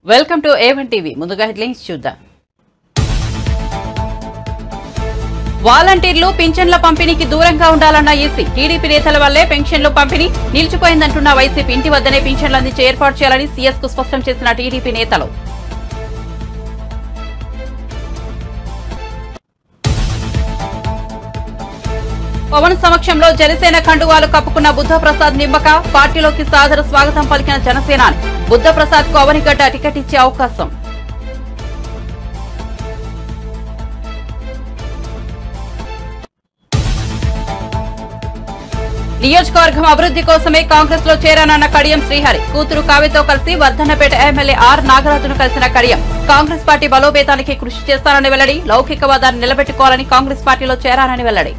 Welcome to A one TV ముందుగా headlines చూద్దాం వాలంటీర్లు పింఛన్ల పంపిణీకి దూరంగా ఉండాలన్న ఈసీ టీడీపీ నేతల వల్లే పెన్షన్లు పంపిణీ నిలిచిపోయిందంటున్న వైసీపీ ఇంటి వద్దనే పింఛన్లు అందించే ఏర్పాటు చేయాలని సీఎస్ కు స్పష్టం చేసిన టీడీపీ నేతలు పవన్ సమక్షంలో జనసేన కండువాలు కప్పుకున్న బుద్ధప్రసాద్ నిమ్మక పార్టీలోకి సాదర స్వాగతం పలికిన జనసేన బుద్ధప్రసాద్ కు అవనిగడ్డ టికెట్ ఇచ్చే అవకాశం నియోజకవర్గం అభివృద్ధి కోసమే కాంగ్రెస్ లో చేరానన్న కడియం శ్రీహరి కూతురు కావ్యతో కలిసి వర్ధన్నపేట ఎమ్మెల్యే ఆర్ నాగరాజును కలిసిన కడియం కాంగ్రెస్ పార్టీ బలోపేతానికి కృషి చేస్తానని వెల్లడి లౌకికవాదాన్ని నిలబెట్టుకోవాలని కాంగ్రెస్ పార్టీలో చేరానని వెల్లడి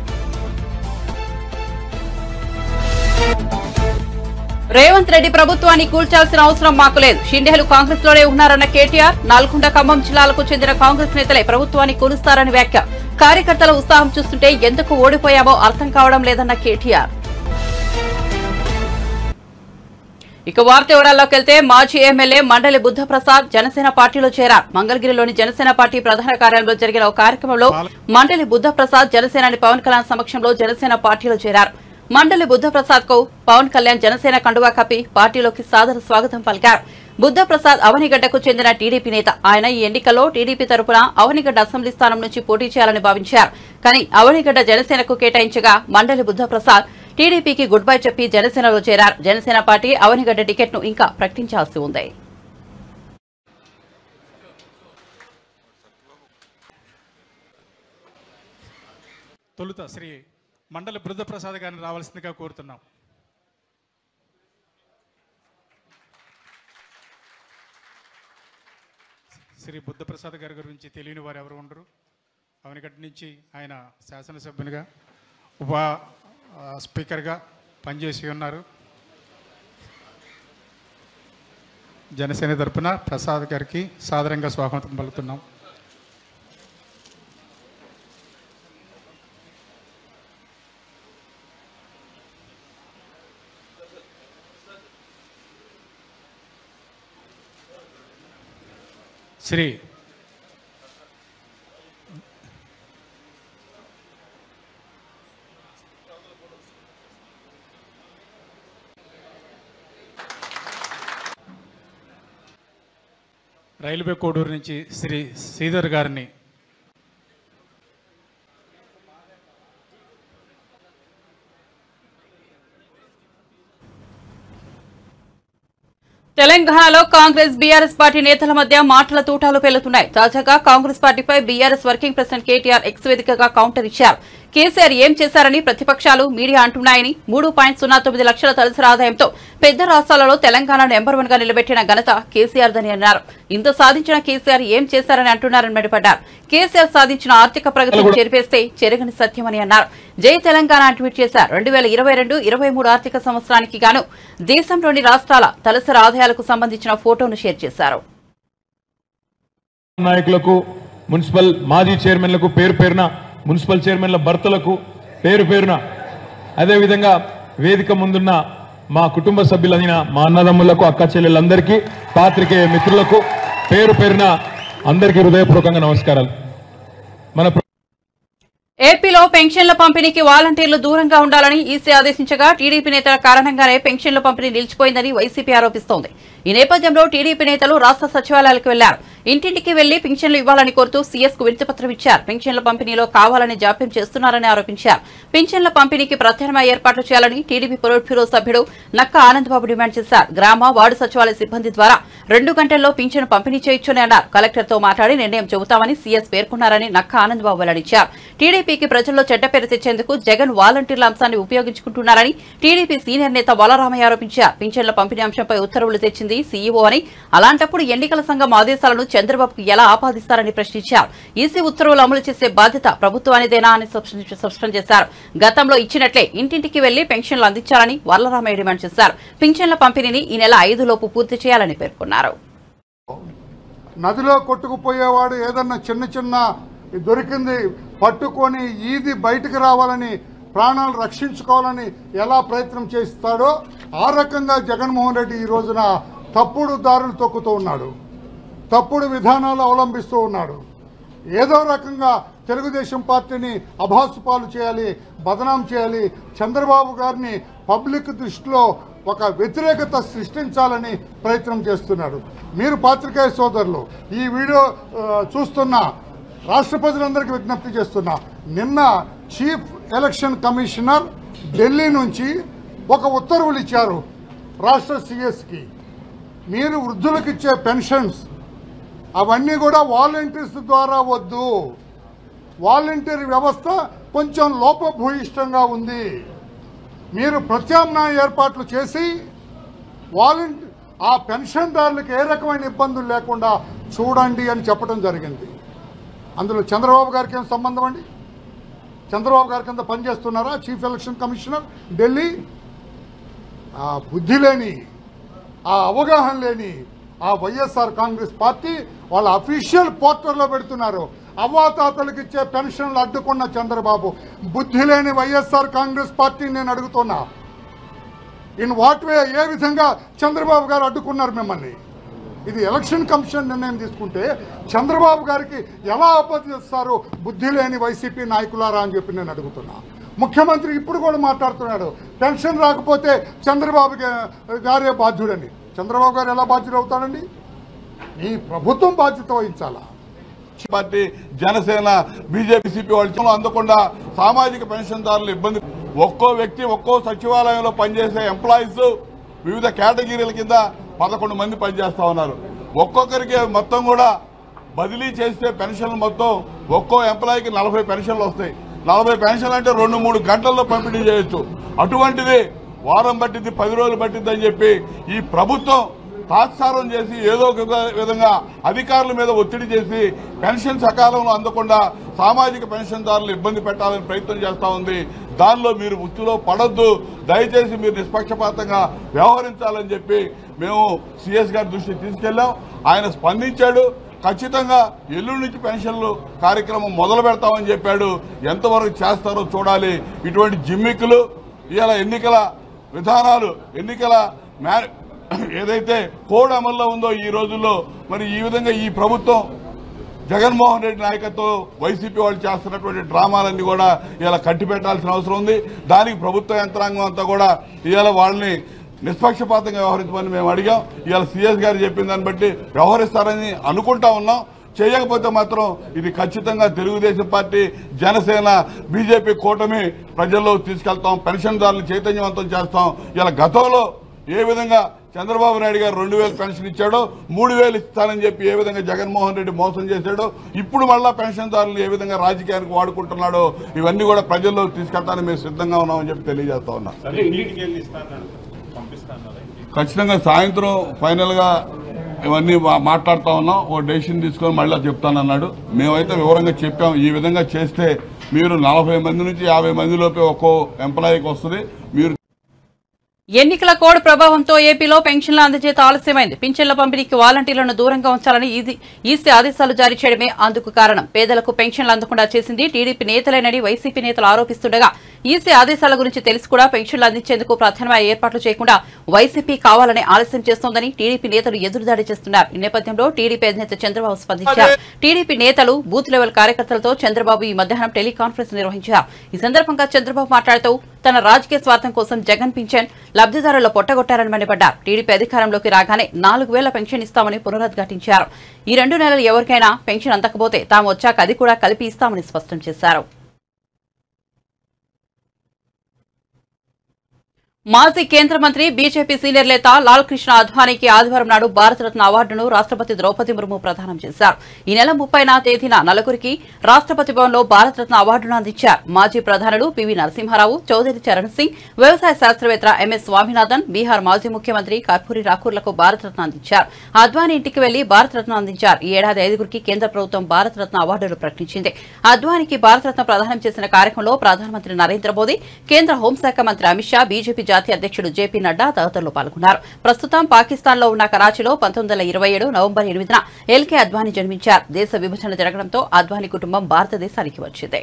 రేవంత్ రెడ్డి ప్రభుత్వాన్ని కూల్చాల్సిన అవసరం మాకు లేదు షిండేలు కాంగ్రెస్ లోనే ఉన్నారన్న కేటీఆర్ నల్గొండ ఖమ్మం జిల్లాలకు చెందిన కాంగ్రెస్ నేతలే ప్రభుత్వాన్ని కూలుస్తారని వ్యాఖ్య కార్యకర్తల ఉత్సాహం చూస్తుంటే ఎందుకు ఓడిపోయామో అర్థం కావడం లేదన్న కేటీఆర్ ఇక వార్త వివరాల్లోకి వెళ్తే మాజీ ఎమ్మెల్యే మండలి బుద్ధప్రసాద్ జనసేన పార్టీలో చేరారు మంగళగిరిలోని జనసేన పార్టీ ప్రధాన కార్యాలయంలో జరిగిన ఒక కార్యక్రమంలో మండలి బుద్ధప్రసాద్ జనసేనాని పవన్ కళ్యాణ్ సమక్షంలో జనసేన పార్టీలో చేరారు మండలి బుద్ధప్రసాద్ కు పవన్ కళ్యాణ్ జనసేన కండువా కప్పి పార్టీలోకి సాదర స్వాగతం పలికారు బుద్ధప్రసాద్ అవనిగడ్డకు చెందిన టీడీపీ నేత ఆయన ఈ ఎన్నికల్లో టీడీపీ తరపున అవనిగడ్డ అసెంబ్లీ స్థానం నుంచి పోటీ చేయాలని భావించారు కానీ అవనిగడ్డ జనసేనకు కేటాయించగా మండలి బుద్ధప్రసాద్ టీడీపీకి గుడ్ బై చెప్పి జనసేనలో చేరారు జనసేన పార్టీ అవనిగడ్డ టికెట్ ను ఇంకా ప్రకటించాల్సి ఉంది తొలుత శ్రీ మండల బృందప్రసాద్ గారిని రావాల్సిందిగా కోరుతున్నాం శ్రీ బుద్ధప్రసాద్ గారి గురించి తెలియని వారు ఎవరు ఉండరు అవనిగడ్డ నుంచి ఆయన శాసనసభ్యునిగా ఉప ఆ, స్పీకర్గా పనిచేసి ఉన్నారు జనసేన తరపున ప్రసాద్ గారికి సాదరంగా స్వాగతం పలుకుతున్నాం శ్రీ రైల్వే కోడూరు నుంచి శ్రీ శ్రీధర్ గారిని తెలంగాణలో కాంగ్రెస్ బీఆర్ఎస్ పార్టీ నేతల మధ్య మాటల తూటాలు పేలుతున్నాయి తాజాగా కాంగ్రెస్ పార్టీపై BRS working president KTR X వేదికగా కౌంటర్ ఇచ్చారు కేసీఆర్ ఏం చేశారని ప్రతిపక్షాలు మీడియా అంటున్నాయని మూడు పాయింట్ సున్నా తొమ్మిది లక్షల తలసరి ఆదాయంతో పెద్ద రాష్ట్రాలలో తెలంగాణ నెంబర్ వన్ గా నిలబెట్టిన ఘనత కేసీఆర్ దని అన్నారు ఇంత సాధించిన కేసీఆర్ ఏం చేశారని అంటున్నారని మండిపడ్డారు కేసీఆర్ సాధించిన ఆర్థిక ప్రగతిని చెరిపేస్తే చెరగని సత్యమని అన్నారు జై తెలంగాణ అని ట్వీట్ చేశారు రెండు వేల ఇరవై రెండు ఇరవై మూడు ఆర్థిక సంవత్సరానికి గాను దేశంలోని రాష్ట్రాల తలసరి ఆదాయాలకు సంబంధించిన ఫోటోను షేర్ చేశారు నాయకులకు మున్సిపల్ మాజీ చైర్మన్లకు పేరు పేరున మున్సిపల్ చైర్మన్ల భర్తలకు పేరు పేరున అదేవిధంగా వేదిక ముందున్న మా కుటుంబ సభ్యులైన మా అన్నదమ్ములకు అక్క చెల్లెళ్ళందరికీ పాత్రికేయ మిత్రులకు పేరు పేరున అందరికీ హృదయపూర్వకంగా నమస్కారాలు మన ప్ర- ఏపీలో పెన్షన్ల పంపిణీకి వాలంటీర్లు దూరంగా ఉండాలని ఈసీ ఆదేశించగా టీడీపీ నేతల కారణంగానే పెన్షన్ల పంపిణీ నిలిచిపోయిందని వైసీపీ ఆరోపిస్తోంది ఈ నేపథ్యంలో టీడీపీ నేతలు రాష్ట్ర సచివాలయాలకు వెళ్లారు ఇంటింటికి వెళ్లి పింఛన్లు ఇవ్వాలని కోరుతూ సీఎస్ కు వినతిపత్రం ఇచ్చారు పింఛన్ల పంపిణీలో కావాలని జాప్యం చేస్తున్నారని ఆరోపించారు పింఛన్ల పంపిణీకి ప్రత్యామ్నాయ ఏర్పాట్లు చేయాలని టీడీపీ పొలిట్ బ్యూరో సభ్యుడు నక్క ఆనందబాబు డిమాండ్ చేశారు గ్రామ వార్డు సచివాలయ సిబ్బంది ద్వారా రెండు గంటల్లో పింఛను పంపిణీ చేయొచ్చని అన్నారు కలెక్టర్తో మాట్లాడి నిర్ణయం చెబుతామని సీఎస్ పేర్కొన్నారని నక్క ఆనందబాబు వెల్లడించారు టీడీపీకి ప్రజల్లో చెడ్డ పేరు తెచ్చేందుకు జగన్ వాలంటీర్ల అంశాన్ని ఉపయోగించుకుంటున్నారని టీడీపీ సీనియర్ నేత వలరామయ్య ఆరోపించారు పింఛన్ల పంపిణీ అంశంపై ఉత్తర్వులు తెచ్చింది సీఈఓ అని అలాంటప్పుడు ఎన్నికల సంఘం ఆదేశాలను చంద్రబాబుకు ఎలా ఆపాదిస్తారని ప్రశ్నించారు ఈసీ ఉత్తర్వులు అమలు చేసే బాధ్యత ప్రభుత్వానిదేనా అని స్పష్టం- స్పష్టం చేశారు గతంలో ఇచ్చినట్లే ఇంటింటికి వెళ్లి పెన్షన్లు అందించాలని వరలరామయ్య డిమాండ్ చేశారు పింఛన్ల పంపిణీని ఈ నెల ఐదు లోపు పూర్తి చేయాలని పేర్కొన్నారు నదిలో కొట్టుకుపోయేవాడు ఏదన్నా చిన్న చిన్న దొరికింది పట్టుకొని ఈది బయటకు రావాలని ప్రాణాలు రక్షించుకోవాలని ఎలా ప్రయత్నం చేస్తాడో ఆ రకంగా జగన్మోహన్ రెడ్డి ఈ రోజున తప్పుడు దారులు తొక్కుతూ ఉన్నాడు తప్పుడు విధానాలు అవలంబిస్తూ ఉన్నాడు ఏదో రకంగా తెలుగుదేశం పార్టీని అభాసుపాలు చేయాలి బదనాం చేయాలి చంద్రబాబు గారిని పబ్లిక్ దృష్టిలో ఒక వ్యతిరేకత సృష్టించాలని ప్రయత్నం చేస్తున్నాడు మీరు పాత్రికేయ సోదరులు ఈ వీడియో ఆ, చూస్తున్న రాష్ట్ర ప్రజలందరికీ విజ్ఞప్తి చేస్తున్నా నిన్న చీఫ్ ఎలక్షన్ కమిషనర్ ఢిల్లీ నుంచి ఒక ఉత్తర్వులు ఇచ్చారు రాష్ట్ర సిఎస్కి మీరు వృద్ధులకు ఇచ్చే పెన్షన్స్ అవన్నీ కూడా వాలంటీర్స్ ద్వారా వద్దు వాలంటీర్ వ్యవస్థ కొంచెం లోపభూయిష్టంగా ఉంది మీరు ప్రత్యామ్నాయ ఏర్పాట్లు చేసి వాలంటీ ఆ పెన్షన్దారులకు ఏ రకమైన ఇబ్బందులు లేకుండా చూడండి అని చెప్పడం జరిగింది అందులో చంద్రబాబు గారికి ఏం సంబంధం అండి చంద్రబాబు గారి కింద పనిచేస్తున్నారా చీఫ్ ఎలక్షన్ కమిషనర్ ఢిల్లీ ఆ బుద్ధి లేని ఆ అవగాహన లేని ఆ వైఎస్ఆర్ కాంగ్రెస్ పార్టీ వాళ్ళ అఫీషియల్ పోర్టల్లో పెడుతున్నారు అవ్వాతాతలకు ఇచ్చే పెన్షన్లు అడ్డుకున్న చంద్రబాబు బుద్ధి లేని వైఎస్ఆర్ కాంగ్రెస్ పార్టీని నేను అడుగుతున్నా ఇన్ వాట్ వే ఏ విధంగా చంద్రబాబు గారు అడ్డుకున్నారు మిమ్మల్ని ఇది ఎలక్షన్ కమిషన్ నిర్ణయం తీసుకుంటే చంద్రబాబు గారికి ఎలా అప్పగిస్తారు బుద్ధి లేని వైసీపీ నాయకులారా అని చెప్పి నేను అడుగుతున్నా ముఖ్యమంత్రి ఇప్పుడు కూడా మాట్లాడుతున్నాడు పెన్షన్ రాకపోతే చంద్రబాబు గా- గారే బాధ్యుడని చంద్రబాబు గారు ఎలా బాధ్యుడు అవుతాడండి ఈ ప్రభుత్వం బాధ్యత వహించాలా పార్టీ జనసేన బీజేపీ సిపి వాళ్ళు అందకుండా సామాజిక పెన్షన్దారులు ఇబ్బంది ఒక్కో వ్యక్తి ఒక్కో సచివాలయంలో పనిచేసే ఎంప్లాయీస్ వివిధ కేటగిరీల కింద పదకొండు మంది పనిచేస్తా ఉన్నారు ఒక్కొక్కరికి మొత్తం కూడా బదిలీ చేస్తే పెన్షన్లు మొత్తం ఒక్కో ఎంప్లాయీకి నలభై పెన్షన్లు వస్తాయి నలభై పెన్షన్లు అంటే రెండు మూడు గంటల్లో పంపిణీ చేయొచ్చు అటువంటిది వారం పట్టింది పది రోజులు పట్టింది అని చెప్పి ఈ ప్రభుత్వం తాత్సారం చేసి ఏదో ఒక విధ- విధంగా అధికారుల మీద ఒత్తిడి చేసి పెన్షన్ సకాలంలో అందకుండా సామాజిక పెన్షన్దారులు ఇబ్బంది పెట్టాలని ప్రయత్నం చేస్తా ఉంది దానిలో మీరు వృత్తిలో పడొద్దు దయచేసి మీరు నిష్పక్షపాతంగా వ్యవహరించాలని చెప్పి మేము సిఎస్ గారి దృష్టికి తీసుకెళ్లాం ఆయన స్పందించాడు ఖచ్చితంగా ఎల్లుండి నుంచి పెన్షన్లు కార్యక్రమం మొదలు పెడతామని చెప్పాడు ఎంతవరకు చేస్తారో చూడాలి ఇటువంటి జిమ్మిక్కులు ఇవాళ ఎన్నికల విధానాలు ఎన్నికల మ్యా ఏదైతే కోడ్ అమల్లో ఉందో ఈ రోజుల్లో మరి ఈ విధంగా ఈ ప్రభుత్వం జగన్మోహన్ రెడ్డి నాయకత్వం వైసీపీ వాళ్ళు చేస్తున్నటువంటి డ్రామాలన్నీ కూడా ఇలా కట్టిపెట్టాల్సిన అవసరం ఉంది దానికి ప్రభుత్వ యంత్రాంగం అంతా కూడా ఇవాళ వాళ్ళని నిష్పక్షపాతంగా వ్యవహరించమని మేము అడిగాం ఇవాళ సీఎస్ గారు చెప్పిన దాన్ని బట్టి వ్యవహరిస్తారని అనుకుంటా ఉన్నాం చేయకపోతే మాత్రం ఇది ఖచ్చితంగా తెలుగుదేశం పార్టీ జనసేన బీజేపీ కూటమి ప్రజల్లో తీసుకెళ్తాం పెన్షన్దారులు చైతన్యవంతం చేస్తాం ఇలా గతంలో ఏ విధంగా చంద్రబాబు నాయుడు గారు రెండు వేలు పెన్షన్ ఇచ్చాడో మూడు వేలు ఇస్తానని చెప్పి ఏ విధంగా జగన్మోహన్ రెడ్డి మోసం చేశాడో ఇప్పుడు మళ్ళా పెన్షన్దారులు ఏ విధంగా రాజకీయానికి వాడుకుంటున్నాడో ఇవన్నీ కూడా ప్రజల్లో తీసుకెళ్తానని మేము సిద్ధంగా ఉన్నామని చెప్పి తెలియజేస్తా ఉన్నాం ఖచ్చితంగా సాయంత్రం ఫైనల్ గా ఇవన్నీ మా- మాట్లాడుతా ఉన్నాం ఓ డెసిషన్ తీసుకొని మళ్ళీ చెప్తానన్నాడు మేమైతే వివరంగా చెప్పాం ఈ విధంగా చేస్తే మీరు నలభై మంది నుంచి యాభై మంది లోపే ఒక్కో ఎంప్లాయీకి వస్తుంది మీరు ఎన్నికల కోడ్ ప్రభావంతో ఏపీలో పెన్షన్ల అందజేత ఆలస్యమైంది పింఛన్ల పంపిణీకి వాలంటీర్లను దూరంగా ఉంచాలని ఈసీ ఈసీ ఆదేశాలు జారీ చేయడమే అందుకు కారణం పేదలకు పెన్షన్లు అందకుండా చేసింది టీడీపీ నేతలేనని వైసీపీ నేతలు ఆరోపిస్తుండగా ఈసీ ఆదేశాల గురించి తెలిసి కూడా పెన్షన్లు అందించేందుకు ప్రధానమైన ఏర్పాట్లు చేయకుండా వైసీపీ కావాలని ఆలస్యం చేస్తోందని టీడీపీ నేతలు ఎదురుదాడి చేస్తున్నారు ఈ నేపథ్యంలో టీడీపీ అధినేత చంద్రబాబు స్పందించారు టీడీపీ నేతలు బూత్ లెవెల్ కార్యకర్తలతో చంద్రబాబు ఈ మధ్యాహ్నం టెలికాన్ఫరెన్స్ నిర్వహించారు ఈ సందర్భంగా చంద్రబాబు మాట్లాడుతూ తన రాజకీయ స్వార్థం కోసం జగన్ పింఛన్ లబ్దిదారులు పొట్టగొట్టారని మండిపడ్డారు టీడీపీ అధికారంలోకి రాగానే నాలుగు వేల పెన్షన్ ఇస్తామని పునరుద్ఘాటించారు ఈ రెండు నెలలు ఎవరికైనా పెన్షన్ అందకపోతే తాము వచ్చాక అది కూడా కలిపి ఇస్తామని స్పష్టం చేశారు మాజీ కేంద్ర మంత్రి బీజేపీ సీనియర్ నేత లాల్ కృష్ణ అద్వానీకి ఆదివారం నాడు భారతరత్న అవార్డును రాష్ట్రపతి ద్రౌపది ముర్ము ప్రదానం చేశారు ఈ నెల ముప్పైన తేదీన నలుగురికి రాష్ట్రపతి భవన్లో భారతరత్న అవార్డును అందించారు మాజీ ప్రధానులు పివి నరసింహారావు చౌదరి చరణ్ సింగ్ వ్యవసాయ శాస్త్రవేత్త ఎంఎస్ స్వామినాథన్ బీహార్ మాజీ ముఖ్యమంత్రి కర్పూరి రాకూర్లకు భారతరత్న అందించారు అద్వానీ ఇంటికి వెళ్లి భారతరత్న అందించారు ఈ ఏడాది ఐదుగురికి కేంద్ర ప్రభుత్వం భారతరత్న అవార్డులు ప్రకటించింది అద్వానీకి భారతరత్న ప్రదానం చేసిన కార్యక్రమంలో ప్రధానమంత్రి నరేంద్ర మోదీ కేంద్ర హోంశాఖ మంత్రి అమిత్ షా బీజేపీ జాతీయ అధ్యక్షుడు జేపీ నడ్డా తదితరులు పాల్గొన్నారు ప్రస్తుతం పాకిస్తాన్లో ఉన్న కరాచీలో పంతొమ్మిది వందల ఇరవై ఏడు నవంబర్ ఎనిమిదిన ఎల్కే అద్వానీ జన్మించారు దేశ విభజన జరగడంతో అద్వానీ కుటుంబం భారతదేశానికి వచ్చింది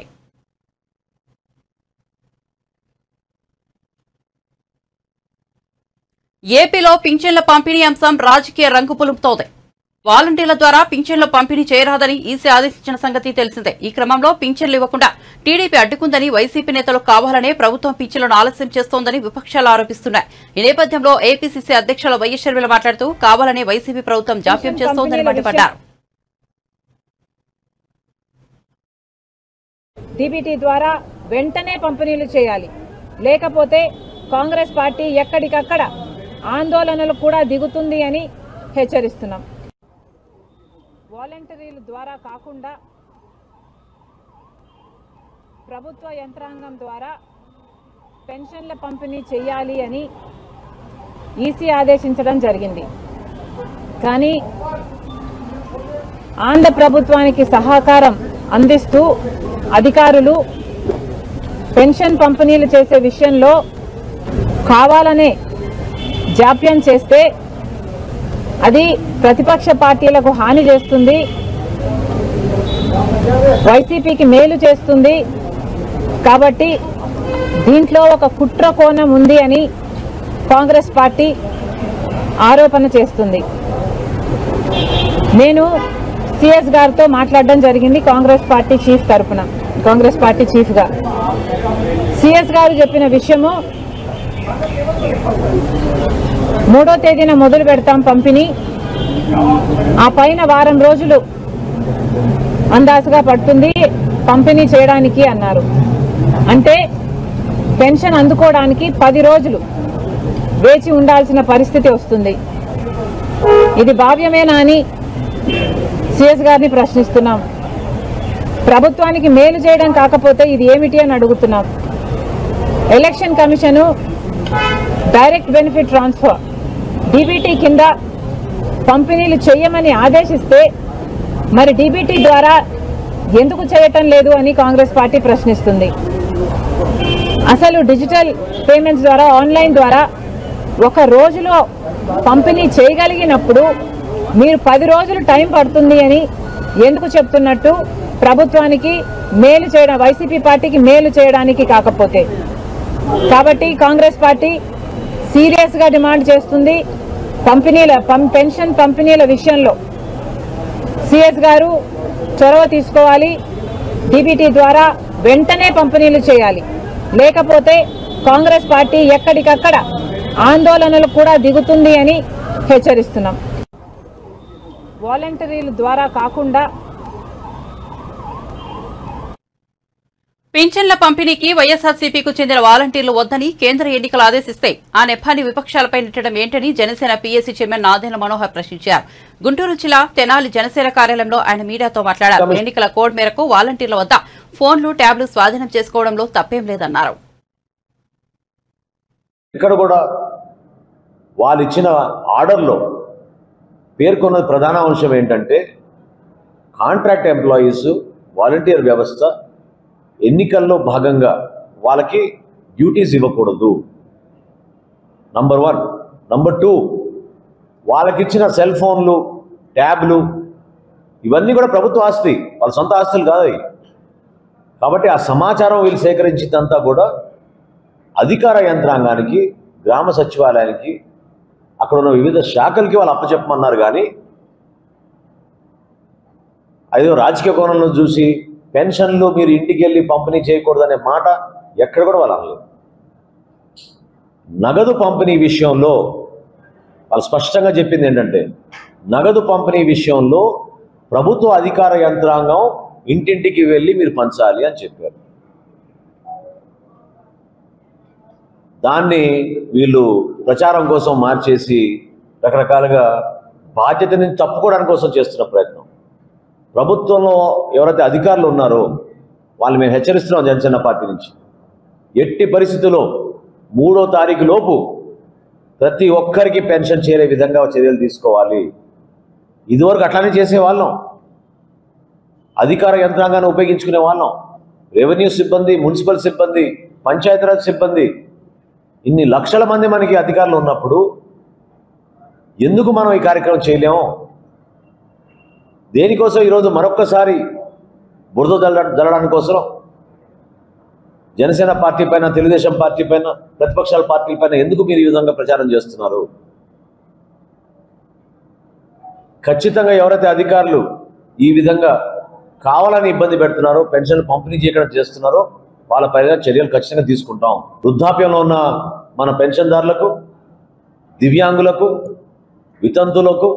ఏపీలో పింఛన్ల పంపిణీ అంశం రాజకీయ రంగు పులుపుతోంది వాలంటీర్ల ద్వారా పింఛన్ల పంపిణీ చేయరాదని ఈసీ ఆదేశించిన సంగతి తెలిసిందే ఈ క్రమంలో పింఛన్లు ఇవ్వకుండా టీడీపీ అడ్డుకుందని వైసీపీ నేతలు కావాలనే ప్రభుత్వం పింఛన్లను ఆలస్యం చేస్తోందని విపక్షాలు ఆరోపిస్తున్నాయి ఈ నేపథ్యంలో ఏపీసీసీ అధ్యక్షుల వైఎస్ షర్మిల మాట్లాడుతూ కావాలనే వైసీపీ ప్రభుత్వం జాప్యం చేస్తోందని మండిపడ్డారు డీబీటీ ద్వారా వెంటనే పంపిణీలు చేయాలి లేకపోతే కాంగ్రెస్ పార్టీ ఎక్కడికక్కడ ఆందోళనలు కూడా దిగుతుంది అని హెచ్చరిస్తున్నాం వాలంటీర్ల ద్వారా కాకుండా ప్రభుత్వ యంత్రాంగం ద్వారా పెన్షన్ల పంపిణీ చేయాలి అని ఈసీ ఆదేశించడం జరిగింది కానీ ఆంధ్ర ప్రభుత్వానికి సహకారం అందిస్తూ అధికారులు పెన్షన్ పంపిణీలు చేసే విషయంలో కావాలనే జాప్యం చేస్తే అది ప్రతిపక్ష పార్టీలకు హాని చేస్తుంది వైసీపీకి మేలు చేస్తుంది కాబట్టి దీంట్లో ఒక కుట్ర కోణం ఉంది అని కాంగ్రెస్ పార్టీ ఆరోపణ చేస్తుంది నేను సిఎస్ గారితో మాట్లాడడం జరిగింది కాంగ్రెస్ పార్టీ చీఫ్ తరపున కాంగ్రెస్ పార్టీ చీఫ్గా సిఎస్ గారు చెప్పిన విషయము మూడో తేదీన మొదలు పెడతాం పంపిణీ ఆ పైన వారం రోజులు అందాసుగా పడుతుంది పంపిణీ చేయడానికి అన్నారు అంటే పెన్షన్ అందుకోవడానికి పది రోజులు వేచి ఉండాల్సిన పరిస్థితి వస్తుంది ఇది భావ్యమేనా అని సిఎస్ గారిని ప్రశ్నిస్తున్నాం ప్రభుత్వానికి మేలు చేయడం కాకపోతే ఇది ఏమిటి అని అడుగుతున్నాం election commission direct benefit transfer DBT కింద పంపిణీలు చేయమని ఆదేశిస్తే మరి డీబీటీ ద్వారా ఎందుకు చేయటం లేదు అని కాంగ్రెస్ పార్టీ ప్రశ్నిస్తుంది అసలు డిజిటల్ పేమెంట్స్ ద్వారా ఆన్లైన్ ద్వారా ఒక రోజులో పంపిణీ చేయగలిగినప్పుడు మీరు పది రోజులు టైం పడుతుంది అని ఎందుకు చెప్తున్నట్టు ప్రభుత్వానికి మేలు చేయడం వైసీపీ పార్టీకి మేలు చేయడానికి కాకపోతే కాబట్టి కాంగ్రెస్ పార్టీ సీరియస్గా డిమాండ్ చేస్తుంది పంపిణీల పం- పెన్షన్ పంపిణీల విషయంలో సిఎస్ గారు చొరవ తీసుకోవాలి డీబీటీ ద్వారా వెంటనే పంపిణీలు చేయాలి లేకపోతే కాంగ్రెస్ పార్టీ ఎక్కడికక్కడ ఆందోళనలు కూడా దిగుతుంది అని హెచ్చరిస్తున్నాం వాలంటీర్ల ద్వారా కాకుండా పింఛన్ల పంపిణీకి వైఎస్ఆర్సీపీకు చెందిన వాలంటీర్లు వద్దని కేంద్ర ఎన్నికలు ఆదేశిస్తే ఆ నెపాన్ని విపక్షాలపై నెట్టడం ఏంటని జనసేన పీఎస్సీ చైర్మన్ నాదేన మనోహర్ ప్రశ్నించారు గుంటూరు జిల్లా తెనాలి జనసేన కార్యాలయంలో ఆయన మీడియాతో మాట్లాడారు ఎన్నికల కోడ్ మేరకు వాలంటీర్ల వద్ద ఫోన్లు ట్యాబ్లు స్వాధీనం చేసుకోవడంలో తప్పేం లేదన్నారు ఇక్కడ కూడా వాళ్ళు ఇచ్చిన ఆర్డర్లో పేర్కొన్న ప్రధాన అంశం ఏంటంటే కాంట్రాక్ట్ ఎంప్లాయీస్ వాలంటీర్ వ్యవస్థ ఎన్నికల్లో భాగంగా వాళ్ళకి డ్యూటీస్ ఇవ్వకూడదు నంబర్ వన్ నంబర్ టూ వాళ్ళకిచ్చిన సెల్ ఫోన్లు ట్యాబ్లు ఇవన్నీ కూడా ప్రభుత్వ ఆస్తి వాళ్ళ సొంత ఆస్తులు కాదు అవి. కాబట్టి ఆ సమాచారం వీళ్ళు సేకరించిందంతా కూడా అధికార యంత్రాంగానికి గ్రామ సచివాలయానికి అక్కడ ఉన్న వివిధ శాఖలకి వాళ్ళు అప్పచెప్పమన్నారు కానీ అదేదో రాజకీయ కోణంలో చూసి పెన్షన్లు మీరు ఇంటికి వెళ్ళి పంపిణీ చేయకూడదనే మాట ఎక్కడ కూడా వాళ్ళు అనలేదు నగదు పంపిణీ విషయంలో వాళ్ళు స్పష్టంగా చెప్పింది ఏంటంటే నగదు పంపిణీ విషయంలో ప్రభుత్వ అధికార యంత్రాంగం ఇంటింటికి వెళ్ళి మీరు పంచాలి అని చెప్పారు దాన్ని వీళ్ళు ప్రచారం కోసం మార్చేసి రకరకాలుగా బాధ్యతని తప్పుకోవడానికి కోసం చేస్తున్న ప్రయత్నం ప్రభుత్వంలో ఎవరైతే అధికారులు ఉన్నారో వాళ్ళు మేము హెచ్చరిస్తున్నాం జనసేన పార్టీ నుంచి ఎట్టి పరిస్థితుల్లో మూడో తారీఖు లోపు ప్రతి ఒక్కరికి పెన్షన్ చేరే విధంగా చర్యలు తీసుకోవాలి ఇదివరకు అట్లానే చేసేవాళ్ళం అధికార యంత్రాంగాన్ని ఉపయోగించుకునే వాళ్ళం రెవెన్యూ సిబ్బంది మున్సిపల్ సిబ్బంది పంచాయతీరాజ్ సిబ్బంది ఇన్ని లక్షల మంది మనకి అధికారులు ఉన్నప్పుడు ఎందుకు మనం ఈ కార్యక్రమం చేయలేము దేనికోసం ఈరోజు మరొక్కసారి బురద జల్ల జల్లడానికి కోసం జనసేన పార్టీ పైన తెలుగుదేశం పార్టీ పైన ప్రతిపక్షాల పార్టీల పైన ఎందుకు మీరు ఈ విధంగా ప్రచారం చేస్తున్నారు ఖచ్చితంగా ఎవరైతే అధికారులు ఈ విధంగా కావాలని ఇబ్బంది పెడుతున్నారో పెన్షన్లు పంపిణీ చేయకుండా చేస్తున్నారో వాళ్ళపైన చర్యలు ఖచ్చితంగా తీసుకుంటాం వృద్ధాప్యంలో ఉన్న మన పెన్షన్దారులకు దివ్యాంగులకు వితంతులకు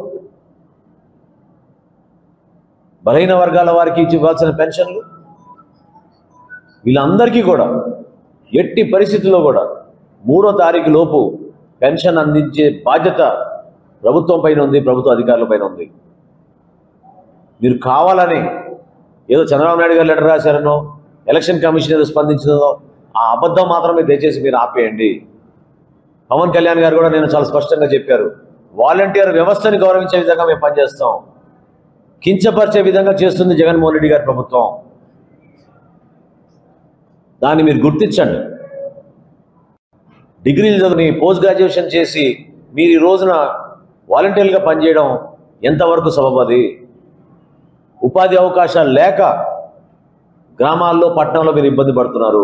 బలహీన వర్గాల వారికి ఇచ్చి ఇవ్వాల్సిన పెన్షన్లు వీళ్ళందరికీ కూడా ఎట్టి పరిస్థితుల్లో కూడా మూడో తారీఖు లోపు పెన్షన్ అందించే బాధ్యత ప్రభుత్వం పైన ఉంది ప్రభుత్వ అధికారుల పైన ఉంది మీరు కావాలని ఏదో చంద్రబాబు నాయుడు గారు లెటర్ రాశారనో ఎలక్షన్ కమిషన్ ఏదో స్పందించిందో ఆ అబద్ధం మాత్రమే దయచేసి మీరు ఆపేయండి పవన్ కళ్యాణ్ గారు కూడా నేను చాలా స్పష్టంగా చెప్పారు వాలంటీర్ వ్యవస్థని గౌరవించే విధంగా మేము పనిచేస్తాం కించపరిచే విధంగా చేస్తుంది జగన్మోహన్ రెడ్డి గారి ప్రభుత్వం దాన్ని మీరు గుర్తించండి డిగ్రీలు చదివి పోస్ట్ గ్రాడ్యుయేషన్ చేసి మీరు ఈ రోజున వాలంటీర్లుగా పనిచేయడం ఎంతవరకు సబబది ఉపాధి అవకాశాలు లేక గ్రామాల్లో పట్టణంలో మీరు ఇబ్బంది పడుతున్నారు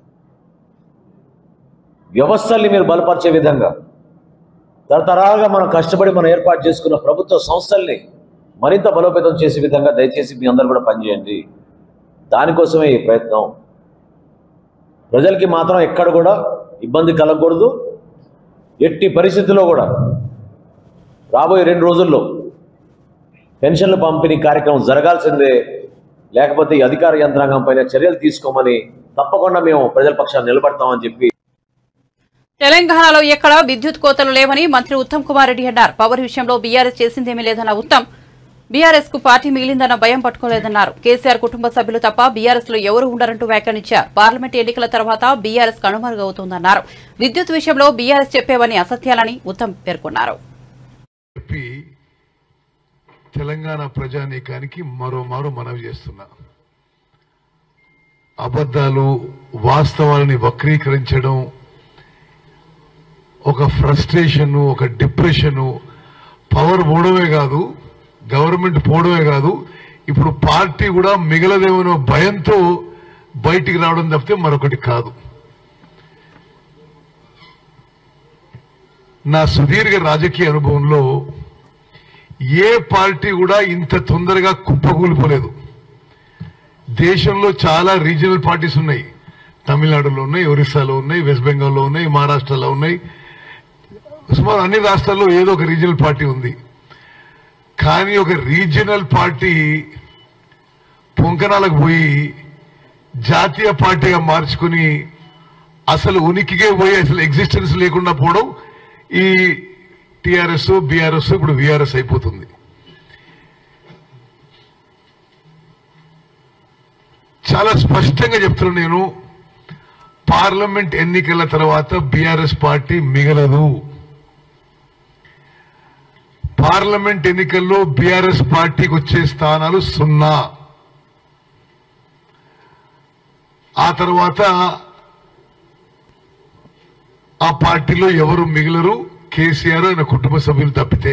వ్యవస్థల్ని మీరు బలపరిచే విధంగా తరతరాలుగా మనం కష్టపడి మనం ఏర్పాటు చేసుకున్న ప్రభుత్వ సంస్థల్ని మరింత బలోపేతం చేసే విధంగా దయచేసి మీ అందరూ కూడా పనిచేయండి దానికోసమే ఈ ప్రయత్నం ప్రజలకి మాత్రం ఎక్కడ కూడా ఇబ్బంది కలగకూడదు ఎట్టి పరిస్థితుల్లో కూడా రాబోయే రెండు రోజుల్లో పెన్షన్ల పంపిణీ కార్యక్రమం జరగాల్సిందే లేకపోతే ఈ అధికార యంత్రాంగం పైన చర్యలు తీసుకోమని తప్పకుండా మేము ప్రజల పక్షాన్ని నిలబడతామని చెప్పి తెలంగాణలో ఎక్కడా విద్యుత్ కోతలు లేవని మంత్రి ఉత్తమ్ కుమార్ రెడ్డి అన్నారు పవర్ విషయంలో బీఆర్ఎస్ చేసిందేమీ లేదన్న ఉత్తమ్ బీఆర్ఎస్ కు పార్టీ మిగిలిందన్న భయం పట్టుకోలేదన్నారు కేసీఆర్ కుటుంబ సభ్యులు తప్ప బీఆర్ఎస్ లో ఎవరు ఉండరంటూ వ్యాఖ్యానించారు పార్లమెంట్ ఎన్నికల తర్వాత బీఆర్ఎస్ కనుమరుగవుతోందన్నారు విద్యుత్ విషయంలో బీఆర్ఎస్ చెప్పేవని అసత్యాలని ఉత్తమ్ పేర్కొన్నారు చెప్పి తెలంగాణ ప్రజానీకానికి మరో మారు మనవి చేస్తున్నా అబద్ధాలు వాస్తవాలని వక్రీకరించడం ఒక ఫ్రస్ట్రేషన్ ఒక డిప్రెషన్ పవర్ పోవడమే కాదు గవర్నమెంట్ పోవడమే కాదు ఇప్పుడు పార్టీ కూడా మిగలదేమనో భయంతో బయటికి రావడం తప్పితే మరొకటి కాదు నా సుదీర్ఘ రాజకీయ అనుభవంలో ఏ పార్టీ కూడా ఇంత తొందరగా కుప్పకూలిపోలేదు దేశంలో చాలా రీజనల్ పార్టీస్ ఉన్నాయి తమిళనాడులో ఉన్నాయి ఒరిస్సాలో ఉన్నాయి వెస్ట్ బెంగాల్లో ఉన్నాయి మహారాష్ట్రలో ఉన్నాయి సుమారు అన్ని రాష్ట్రాల్లో ఏదో ఒక రీజనల్ పార్టీ ఉంది కానీ ఒక రీజనల్ పార్టీ పొంకనాలకు పోయి జాతీయ పార్టీగా మార్చుకుని అసలు ఉనికికే పోయి అసలు ఎగ్జిస్టెన్స్ లేకుండా పోవడం ఈ టిఆర్ఎస్ బీఆర్ఎస్ ఇప్పుడు విఆర్ఎస్ అయిపోతుంది చాలా స్పష్టంగా చెప్తున్నాను నేను పార్లమెంట్ ఎన్నికల తర్వాత బీఆర్ఎస్ పార్టీ మిగలదు పార్లమెంట్ ఎన్నికల్లో బీఆర్ఎస్ పార్టీకి వచ్చే స్థానాలు సున్నా ఆ తర్వాత ఆ పార్టీలో ఎవరు మిగలరు కేసీఆర్ ఆయన కుటుంబ సభ్యులు తప్పితే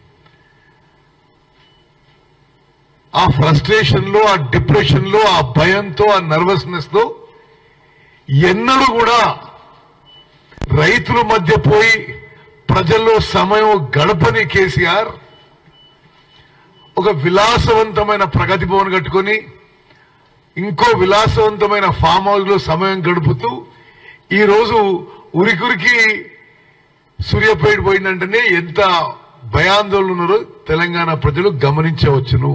ఆ ఫ్రస్ట్రేషన్ లో ఆ డిప్రెషన్ లో ఆ భయంతో ఆ నర్వస్నెస్ తో ఎన్నడూ కూడా రైతుల మధ్య పోయి ప్రజల్లో సమయం గడపని కేసీఆర్ ఒక విలాసవంతమైన ప్రగతి భవన్ కట్టుకొని ఇంకో విలాసవంతమైన ఫామ్ హౌస్ లో సమయం గడుపుతూ ఈ రోజు ఉరికురికి సూర్యాపేట పోయిందంటేనే ఎంత భయాందోళన ఉన్నారో తెలంగాణ ప్రజలు గమనించవచ్చును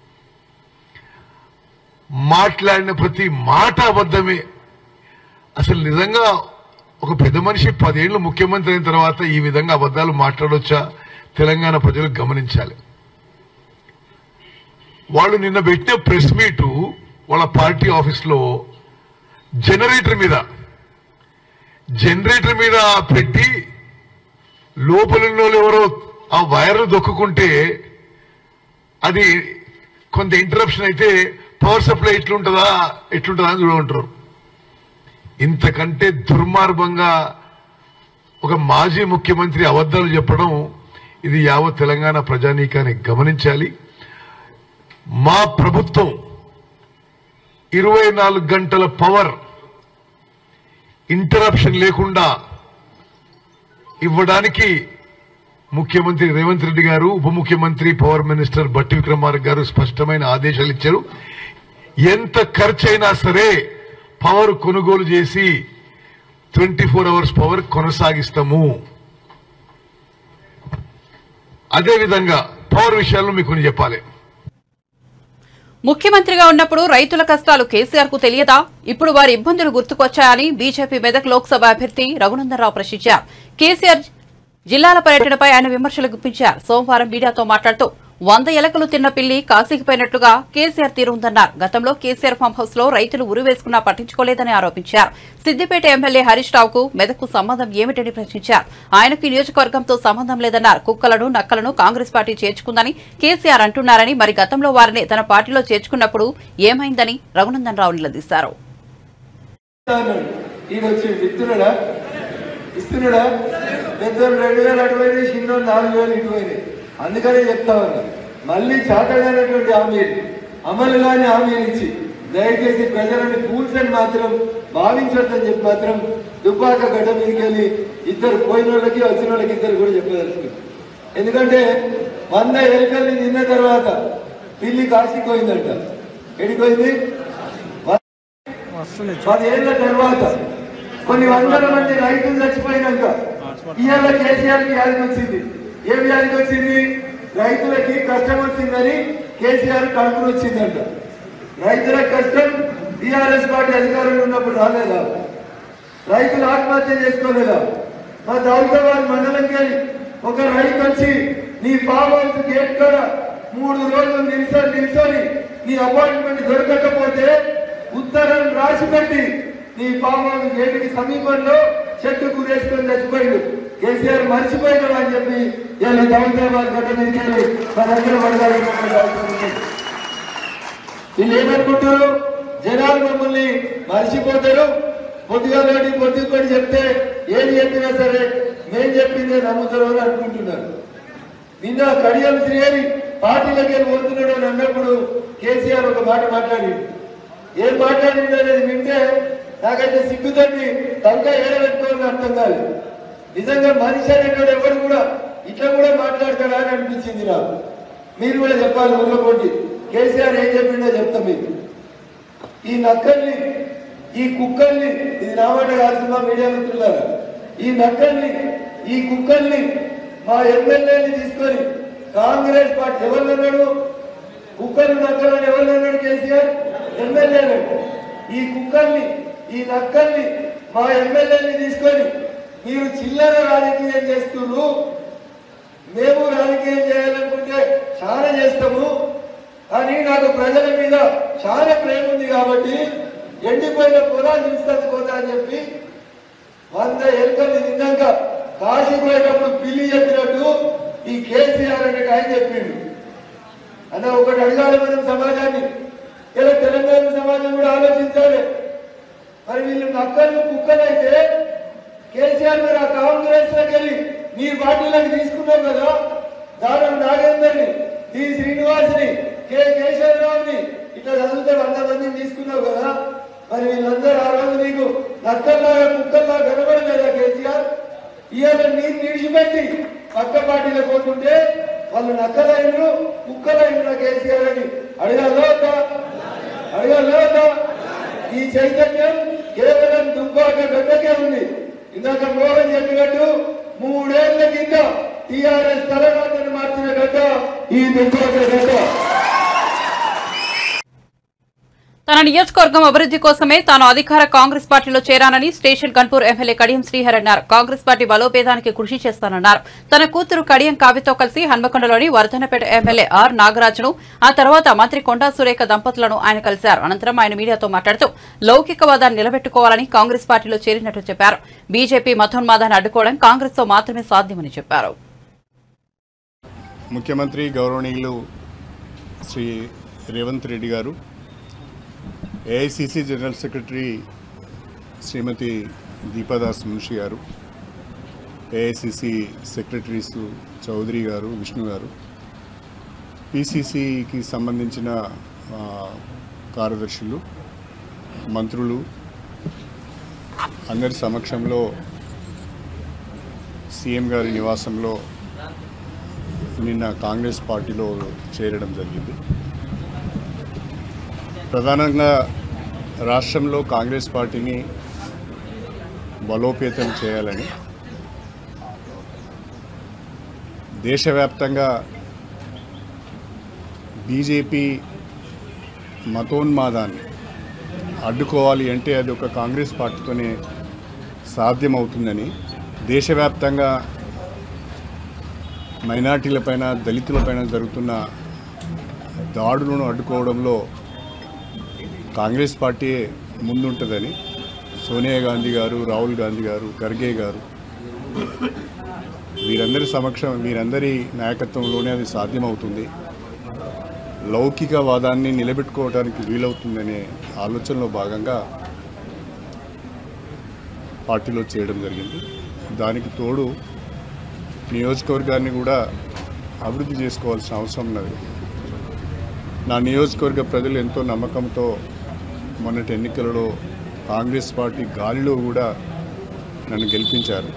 మాట్లాడిన ప్రతి మాట అబద్ధమే అసలు నిజంగా ఒక పెద్ద మనిషి పదేళ్లు ముఖ్యమంత్రి అయిన తర్వాత ఈ విధంగా అబద్ధాలు మాట్లాడొచ్చా తెలంగాణ ప్రజలు గమనించాలి వాళ్ళు నిన్న పెట్టిన ప్రెస్ మీటు వాళ్ళ పార్టీ ఆఫీస్ లో జనరేటర్ మీద జనరేటర్ మీద పెట్టి లోపల ఎవరో ఆ వైర్లు దొక్కుకుంటే అది కొంత ఇంటరప్షన్ అయితే పవర్ సప్లై ఎట్లుంటుందా ఎట్లుంటుందా అని చూడంటారు ఇంతకంటే దుర్మార్గంగా ఒక మాజీ ముఖ్యమంత్రి అబద్ధాలు చెప్పడం ఇది యావత్ తెలంగాణ ప్రజానీకాన్ని గమనించాలి మా ప్రభుత్వం ఇరవై నాలుగు గంటల పవర్ ఇంటరప్షన్ లేకుండా ఇవ్వడానికి ముఖ్యమంత్రి రేవంత్ రెడ్డి గారు ఉప ముఖ్యమంత్రి పవర్ మినిస్టర్ బట్టి విక్రమార్క గారు స్పష్టమైన ఆదేశాలు ఇచ్చారు ఎంత ఖర్చైనా సరే పవర్ కొనుగోలు చేసి ట్వంటీ ఫోర్ అవర్స్ పవర్ కొనసాగిస్తాము అదేవిధంగా పవర్ విషయాల్లో మీకు కొన్ని చెప్పాలి ముఖ్యమంత్రిగా ఉన్నప్పుడు రైతుల కష్టాలు కేసీఆర్ కు తెలియదా ఇప్పుడు వారి ఇబ్బందులు గుర్తుకొచ్చాయని బీజేపీ మెదక్ లోక్సభ అభ్యర్థి రఘునందనరావు ప్రశ్నించారు కేసీఆర్ జిల్లాల పర్యటనపై ఆయన విమర్శలు గుప్పించారు సోమవారం మీడియాతో మాట్లాడుతూ వంద ఎలకలు తిన్న పిల్లి కాశీకి పోయినట్లుగా కేసీఆర్ తీరు ఉందన్నారు గతంలో కేసీఆర్ ఫామ్ హౌస్ లో రైతులు ఉరివేసుకున్నా పట్టించుకోలేదని ఆరోపించారు సిద్దిపేట ఎమ్మెల్యే హరీష్ రావుకు మెదక్కు సంబంధం ఏమిటని ప్రశ్నించారు ఆయనకు ఈ నియోజకవర్గంతో సంబంధం లేదన్నారు కుక్కలను నక్కలను కాంగ్రెస్ పార్టీ చేర్చుకుందని కేసీఆర్ అంటున్నారని మరి గతంలో వారిని తన పార్టీలో చేర్చుకున్నప్పుడు ఏమైందని రఘునందన్ రావు నిలదీశారు అన్నాడు ఈయన వచ్చి ఇస్తున్నాడా ఇస్తున్నాడా పెద్దలు రెండు వేలు అటువైనాయి చిన్న నాలుగు వేలు ఇటువైనాయి అందుకనే చెప్తా ఉన్నా మళ్ళీ చాటగానటువంటి హామీలు అమలు కాని హామీలు ఇచ్చి దయచేసి ప్రజలను ఫూల్స్ అని మాత్రం భావించొద్దని చెప్పి మాత్రం దుబ్బాక గడ్డ మీదకి వెళ్ళి ఇద్దరు పోయిన వాళ్ళకి వచ్చిన వాళ్ళకి ఇద్దరు కూడా చెప్పదలుచుకుంది ఎందుకంటే వంద ఎలుకల్ని తిన్న తర్వాత పిల్లి కాశీకి పోయిందంట ఎడిపోయింది పదేళ్ల తర్వాత కొన్ని వందల మంది రైతులు చచ్చిపోయినాక ఇవాళ కేసీఆర్ వ్యాధికి వచ్చింది ఏ వ్యాధికి వచ్చింది రైతులకి కష్టం వచ్చిందని కేసీఆర్ కడుపును వచ్చిందంట రైతుల కష్టం టీఆర్ఎస్ పార్టీ అధికారంలో ఉన్నప్పుడు రాలేదా రైతులు ఆత్మహత్య చేసుకోలేదా మా దౌలతాబాద్ మండలంకి వెళ్ళి ఒక రైతు వచ్చి నీ ఫామ్ హౌస్ గేట్ కాడ మూడు రోజులు నిల్చొని నిల్చొని నీ అపాయింట్మెంట్ దొరకకపోతే ఉత్తరం రాసి పెట్టి నీ ఫామ్ హౌస్ గేటుకి సమీపంలో చెట్టు కూరేసుకొని చచ్చిపోయిండు కేసీఆర్ మర్చిపోయినాడు అని చెప్పి ఇలా దౌలతాబాద్ గడ్డ మీదకి వెళ్ళి మా దగ్గర పడగాలి వీళ్ళు ఏమనుకుంటారు జనాలు మమ్మల్ని మర్చిపోతారు పొద్దుగా లేని పొద్దుకొని చెప్తే ఏది చెప్పినా సరే మేం చెప్పిందే నమ్ముతారు అని అనుకుంటున్నారు నిన్న కడియం శ్రీహరి పార్టీలకి వెళ్ళి పోతున్నాడు అని అన్నప్పుడు కేసీఆర్ ఒక మాట మాట్లాడి ఏం మాట్లాడిండు అనేది వింటే నాకైతే సిగ్గుతోటి తలకాయ ఏడబెట్టుకోవాలని అర్థం కాదు నిజంగా మనిషి అనేటువంటి ఎవరు కూడా ఇట్లా కూడా మాట్లాడతాడా అని అనిపించింది నాకు మీరు కూడా చెప్పాలి ఊళ్ళో కొట్టి కేసీఆర్ ఏం చెప్పిండో చెప్తా మీకు ఈ నక్కల్ని ఈ కుక్కల్ని ఇది నామాట కాల్సిన మీడియా మిత్రులారా ఈ నక్కల్ని ఈ కుక్కల్ని మా ఎమ్మెల్యేని తీసుకొని కాంగ్రెస్ పార్టీ ఎవరు అన్నాడు కుక్కలు నక్కలని ఎవరు అన్నాడు కేసీఆర్ ఎమ్మెల్యేలు ఈ కుక్కల్ని ఈ నక్కల్ని మా ఎమ్మెల్యేని తీసుకొని మీరు చిల్లర రాజకీయం చేస్తున్నారు మేము రాజకీయం చేయాలనుకుంటే చాలా చేస్తాము కానీ నాకు ప్రజల మీద చాలా ప్రేమ ఉంది కాబట్టి ఎండిపోయిన పొలాలు చూస్తాను పోతా అని చెప్పి వంద ఎలుకల్ని తిన్నాక కాశీ పోయేటప్పుడు పిల్లి చెప్పినట్టు ఈ కేసీఆర్ అనే ఆయన చెప్పిండు అన్న ఒకటి అడగాలి మనం సమాజాన్ని ఇలా తెలంగాణ సమాజం కూడా ఆలోచించాలి మరి వీళ్ళు నక్కలు కుక్కలైతే కేసీఆర్ మరి ఆ కాంగ్రెస్ లోకి వెళ్ళి నీ పార్టీలోకి తీసుకున్నావు కదా దానం నాగేందర్ని టి శ్రీనివాస్ని కె కేశవరావుని ఇట్లా చదివితే వంద మందిని తీసుకున్నావు కదా మరి వీళ్ళందరూ ఆ రోజు నీకు నక్కల్లాగా కుక్కల్లాగా కనబడలేదా కేసీఆర్ ఇవాళ నీరు నిడిచిపెట్టి పక్క పార్టీలో పోతుంటే వాళ్ళు నక్కలైనరు కుక్కలైనరా కేసీఆర్ అని అడగాలో వద్దా? అడగాలో వద్దా? ఈ చైతన్యం కేవలం దుబ్బాక గడ్డకే ఉంది ఇందాక మోహన్ చెప్పినట్టు మూడేళ్ల కింద టిఆర్ఎస్ తలరాతను మార్చిన గడ్డ ఈ దుబ్బాక గడ్డ తన నియోజకవర్గం అభివృద్ధి కోసమే తాను అధికార కాంగ్రెస్ పార్టీలో చేరానని స్టేషన్ కన్పూర్ ఎమ్మెల్యే కడియం శ్రీహర్ అన్నారు కాంగ్రెస్ పార్టీ బలోపేతానికి కృషి చేస్తానన్నారు తన కూతురు కడియం కావ్యతో కలిసి హన్మకొండలోని వర్ధనపేట ఎమ్మెల్యే ఆర్ నాగరాజును ఆ తర్వాత మంత్రి కొండా సురేఖ దంపతులను ఆయన కలిశారు అనంతరం ఆయన మీడియాతో మాట్లాడుతూ లౌకికవాదాన్ని నిలబెట్టుకోవాలని కాంగ్రెస్ పార్టీలో చేరినట్టు చెప్పారు బీజేపీ మతోన్మాదాన్ని అడ్డుకోవడం కాంగ్రెస్ తో మాత్రమే సాధ్యమని చెప్పారు ముఖ్యమంత్రి గౌరవనీయులు శ్రీ రేవంత్ రెడ్డి గారు AICC general secretary Shrimati Deepa Das Munshi గారు ఏఐసిసి సెక్రటరీస్ చౌదరి గారు విష్ణు గారు పిసిసికి సంబంధించిన ఆ, కార్యదర్శులు మంత్రులు అందరి సమక్షంలో సీఎం గారి నివాసంలో నిన్న కాంగ్రెస్ పార్టీలో చేరడం జరిగింది ప్రధానంగా రాష్ట్రంలో కాంగ్రెస్ పార్టీని బలోపేతం చేయాలని దేశవ్యాప్తంగా బీజేపీ మతోన్మాదాన్ని అడ్డుకోవాలి అంటే అది ఒక కాంగ్రెస్ పార్టీతోనే సాధ్యమవుతుందని దేశవ్యాప్తంగా మైనార్టీలపైన దళితులపైన జరుగుతున్న దాడులను అడ్డుకోవడంలో కాంగ్రెస్ పార్టీ ముందుంటుందని సోనియా గాంధీ గారు రాహుల్ గాంధీ గారు ఖర్గే గారు వీరందరి సమక్షం వీరందరి నాయకత్వంలోనే అది సాధ్యమవుతుంది లౌకికవాదాన్ని నిలబెట్టుకోవడానికి వీలవుతుందనే ఆలోచనలో భాగంగా పార్టీలో చేయడం జరిగింది దానికి తోడు నియోజకవర్గాన్ని కూడా అభివృద్ధి చేసుకోవాల్సిన అవసరం ఉన్నది నా నియోజకవర్గ ప్రజలు ఎంతో నమ్మకంతో మొన్నటి ఎన్నికలలో కాంగ్రెస్ పార్టీ గాలిలో కూడా నన్ను గెలిపించారు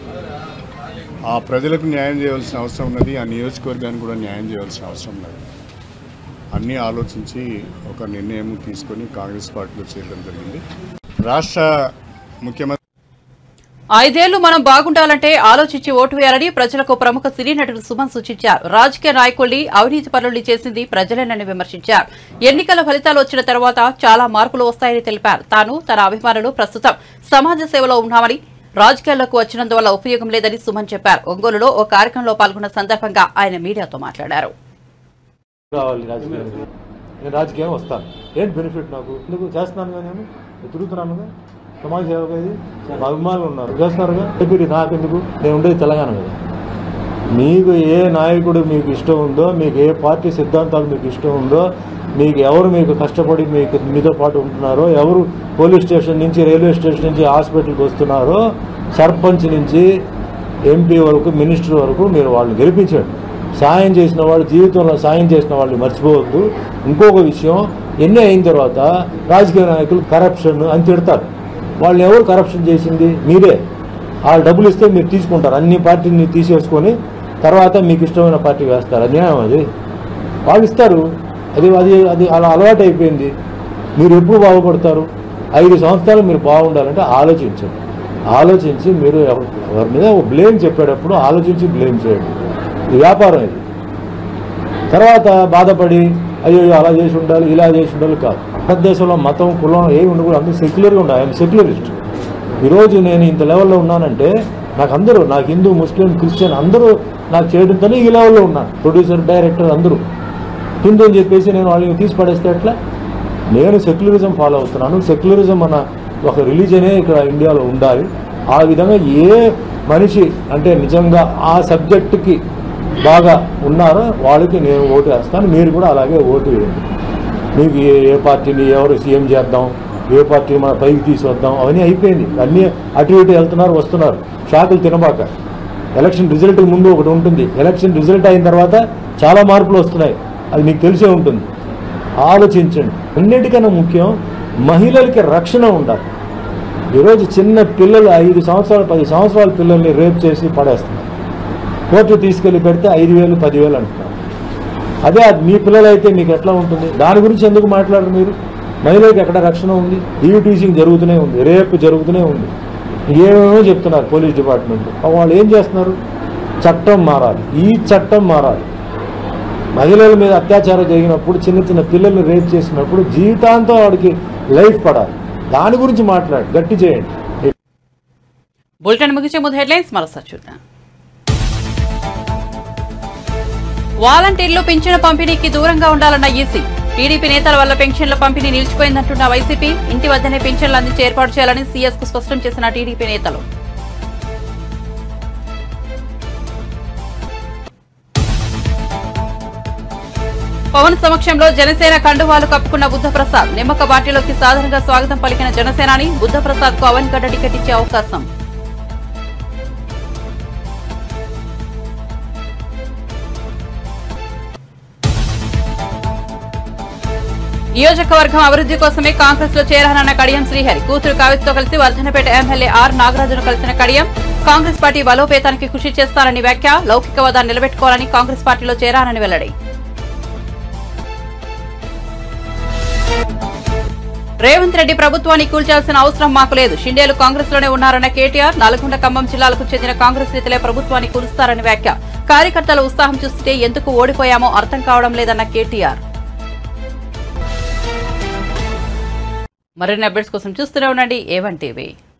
ఆ ప్రజలకు న్యాయం చేయవలసిన అవసరం ఉన్నది ఆ నియోజకవర్గానికి కూడా న్యాయం చేయవలసిన అవసరం ఉన్నది అన్నీ ఆలోచించి ఒక నిర్ణయం తీసుకొని కాంగ్రెస్ పార్టీలో చేరడం జరిగింది రాష్ట్ర ముఖ్యమంత్రి ఐదేళ్లు మనం బాగుండాలంటే ఆలోచించి ఓటు వేయాలని ప్రజలకు ప్రముఖ సినీ నటుడు సుమన్ సూచించారు రాజకీయ నాయకుల్ని అవినీతి పనులు చేసింది ప్రజలేనని విమర్శించారు ఎన్నికల ఫలితాలు వచ్చిన తర్వాత చాలా మార్పులు వస్తాయని తెలిపారు తాను తన అభిమానులు ప్రస్తుతం సమాజ సేవలో ఉన్నామని రాజకీయాల్లోకి వచ్చినందువల్ల ఉపయోగం లేదని సుమన్ చెప్పారు ఒంగోలులో ఓ కార్యక్రమంలో పాల్గొన్న సందర్భంగా ఆయన మీడియాతో మాట్లాడారు రావాలి రాజకీయానికి నేను రాజకీయం వస్తాను ఏంటి బెనిఫిట్ నాకు ఎందుకు చేస్తున్నాను కానీ నేను నేను తిరుగుతున్నానుగా సమాజ సేవగా ఇది మా అభిమానులు ఉన్నారు చేస్తున్నారుగా చెప్పి నాకెందుకు నేను ఉండేది తెలంగాణ కదా మీకు ఏ నాయకుడు మీకు ఇష్టం ఉందో మీకు ఏ పార్టీ సిద్ధాంతాలు మీకు ఇష్టం ఉందో మీకు ఎవరు మీకు కష్టపడి మీకు మీతో పాటు ఉంటున్నారో ఎవరు పోలీస్ స్టేషన్ నుంచి రైల్వే స్టేషన్ నుంచి హాస్పిటల్కి వస్తున్నారో సర్పంచ్ నుంచి ఎంపీ వరకు మినిస్టర్ వరకు మీరు వాళ్ళని గెలిపించండి సాయం చేసిన వాళ్ళు జీవితంలో సాయం చేసిన వాళ్ళు మర్చిపోవద్దు ఇంకొక విషయం ఎన్ని అయిన తర్వాత రాజకీయ నాయకులు కరప్షన్ అని తిడతారు వాళ్ళు ఎవరు కరప్షన్ చేసింది మీరే వాళ్ళు డబ్బులు ఇస్తే మీరు తీసుకుంటారు అన్ని పార్టీని తీసేసుకొని తర్వాత మీకు ఇష్టమైన పార్టీ వేస్తారు అన్యాయం అది వాళ్ళు ఇస్తారు అది అది అది అలా అలవాటు అయిపోయింది మీరు ఎప్పుడు బాగుపడతారు ఐదు సంవత్సరాలు మీరు బాగుండాలంటే ఆలోచించండి ఆలోచించి మీరు ఎవ- ఎవరి మీద బ్లేమ్ చెప్పేటప్పుడు ఆలోచించి బ్లేమ్ చేయండి ఇది వ్యాపారం ఇది తర్వాత బాధపడి అయ్యో అలా చేసి ఉండాలి ఇలా చేసి ఉండాలి కాదు భారతదేశంలో మతం కులం ఏమి ఉండకూడదు అందరూ సెక్యులర్గా ఉండాలి ఆయన సెక్యులరిస్ట్ ఈరోజు నేను ఇంత లెవెల్లో ఉన్నానంటే నాకు అందరూ నాకు హిందూ ముస్లిం క్రిస్టియన్ అందరూ నాకు చేయడంతోనే ఈ లెవెల్లో ఉన్నాను ప్రొడ్యూసర్ డైరెక్టర్ అందరూ హిందూ అని చెప్పేసి నేను వాళ్ళని తీసి పడేస్తే ఎట్లా నేను సెక్యులరిజం ఫాలో అవుతున్నాను సెక్యులరిజం అన్న ఒక రిలీజనే ఇక్కడ ఇండియాలో ఉండాలి ఆ విధంగా ఏ మనిషి అంటే నిజంగా ఆ సబ్జెక్టుకి బాగా ఉన్నారో వాళ్ళకి నేను ఓటు వేస్తాను మీరు కూడా అలాగే ఓటు వేయండి మీకు ఏ ఏ పార్టీని ఎవరు సీఎం చేద్దాం ఏ పార్టీని మన పైకి తీసుకొద్దాం అవన్నీ అయిపోయింది అన్నీ అటు ఇటు వెళ్తున్నారు వస్తున్నారు షాకులు తినబాక ఎలక్షన్ రిజల్ట్ ముందు ఒకటి ఉంటుంది ఎలక్షన్ రిజల్ట్ అయిన తర్వాత చాలా మార్పులు వస్తున్నాయి అది మీకు తెలిసే ఉంటుంది ఆలోచించండి అన్నిటికన్నా ముఖ్యం మహిళలకి రక్షణ ఉండాలి ఈరోజు చిన్న పిల్లలు ఐదు సంవత్సరాలు పది సంవత్సరాల పిల్లల్ని రేప్ చేసి పడేస్తున్నారు కోర్టు తీసుకెళ్లి పెడితే ఐదు వేలు పదివేలు అంటున్నారు అదే అది మీ పిల్లలైతే మీకు ఎట్లా ఉంటుంది దాని గురించి ఎందుకు మాట్లాడరు మీరు మహిళలకు ఎక్కడ రక్షణ ఉంది ఈవ్ టీచింగ్ జరుగుతూనే ఉంది రేపు జరుగుతూనే ఉంది ఏమేమో చెప్తున్నారు పోలీస్ డిపార్ట్మెంట్ వాళ్ళు ఏం చేస్తున్నారు చట్టం మారాలి ఈ చట్టం మారాలి మహిళల మీద అత్యాచారం జరిగినప్పుడు చిన్న చిన్న పిల్లల్ని రేప్ చేసినప్పుడు జీవితాంతం వాడికి లైఫ్ పడాలి దాని గురించి మాట్లాడు గట్టి చేయండి బులెటిన్ ముగించే ముందు హెడ్లైన్స్ మరోసారి చూద్దాం వాలంటీర్లు పింఛను పంపిణీకి దూరంగా ఉండాలన్న ఈసీ టీడీపీ నేతల వల్ల పెన్షన్ల పంపిణీ నిలిచిపోయిందంటున్న వైసీపీ ఇంటి వద్దనే పెన్షన్లు అందించి ఏర్పాటు చేయాలని సీఎస్ కు స్పష్టం చేసిన టీడీపీ నేతలు పవన్ సమక్షంలో జనసేన కండువాలు కప్పుకున్న బుద్ధప్రసాద్ నిమ్మక పార్టీలోకి సాధారణంగా స్వాగతం పలికిన జనసేనాని బుద్ధప్రసాద్ కు అవన్ గడ్డ టికెట్ ఇచ్చే అవకాశం నియోజకవర్గం అభివృద్ధి కోసమే కాంగ్రెస్ లో చేరానన్న కడియం శ్రీహరి కూతురు కావిస్తో కలిసి వర్ధనపేట ఎమ్మెల్యే ఆర్ నాగరాజును కలిసిన కడియం కాంగ్రెస్ పార్టీ బలోపేతానికి కృషి చేస్తారని వ్యాఖ్య లౌకికవాదాన్ని నిలబెట్టుకోవాలని కాంగ్రెస్ పార్టీలో చేరానని వెల్లడి రేవంత్ రెడ్డి ప్రభుత్వాన్ని కూల్చాల్సిన అవసరం మాకు లేదు షిండేలు కాంగ్రెస్ లోనే ఉన్నారన్న కేటీఆర్ నల్గొండ ఖమ్మం జిల్లాలకు చెందిన కాంగ్రెస్ నేతలే ప్రభుత్వాన్ని కూలుస్తారని వ్యాఖ్య కార్యకర్తల ఉత్సాహం చూస్తే ఎందుకు ఓడిపోయామో అర్థం కావడం లేదన్న కేటీఆర్ మరిన్ని అప్డేట్స్ కోసం చూస్తూనే ఉండండి ఏవన్ టీవీ